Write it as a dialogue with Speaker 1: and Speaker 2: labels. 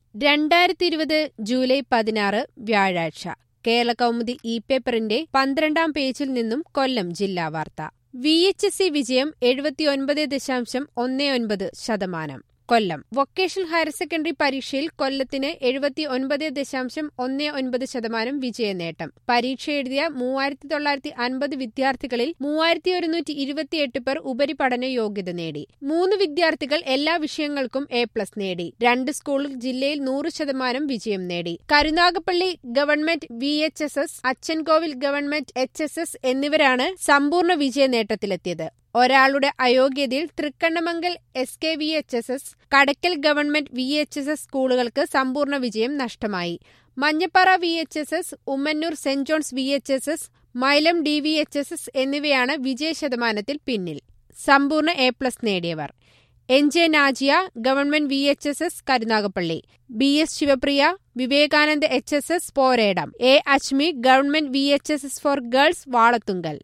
Speaker 1: രണ്ടായിരത്തി ഇരുപത് ജൂലൈ പതിനാറ് വ്യാഴാഴ്ച കേരളകൗമുദി ഇ പേപ്പറിന്റെ പന്ത്രണ്ടാം പേജിൽ നിന്നും കൊല്ലം ജില്ലാ വാർത്ത വി എച്ച് എസ് സി വിജയം എഴുപത്തിയൊൻപത് ദശാംശം ഒന്ന് ഒൻപത് ശതമാനം കൊല്ലം വൊക്കേഷണൽ ഹയർ സെക്കൻഡറി പരീക്ഷയിൽ കൊല്ലത്തിന് എഴുപത്തി ഒൻപത് ദശാംശം ഒന്ന് ഒൻപത് ശതമാനം വിജയനേട്ടം പരീക്ഷ എഴുതിയ മൂവായിരത്തി തൊള്ളായിരത്തി അൻപത് വിദ്യാർത്ഥികളിൽ മൂവായിരത്തി ഒരുന്നൂറ്റി ഇരുപത്തിയെട്ട് പേർ ഉപരിപഠന യോഗ്യത നേടി മൂന്ന് വിദ്യാർത്ഥികൾ എല്ലാ വിഷയങ്ങൾക്കും എ പ്ലസ് നേടി രണ്ട് സ്കൂളുകൾ ജില്ലയിൽ നൂറ് ശതമാനം വിജയം നേടി Karunagappally government V H S S Achankovil government H S S എന്നിവരാണ് സമ്പൂർണ്ണ വിജയ നേട്ടത്തിലെത്തിയത് ഒരാളുടെ അയോഗ്യതയിൽ Thrikkannamangal S K V H S S Kadakkal government V H S S സ്കൂളുകൾക്ക് സമ്പൂർണ്ണ വിജയം നഷ്ടമായി Manjappara V H S S Ummannoor saint John's V H S S Mylam D V H S S എന്നിവയാണ് വിജയ ശതമാനത്തിൽ പിന്നിൽ സമ്പൂർണ്ണ എ പ്ലസ് നേടിയവർ N J Najiya government V H S S Karunagappally B S Sivapriya Vivekananda H S S Poredam A Ajmi government V H S S for girls Valathunkal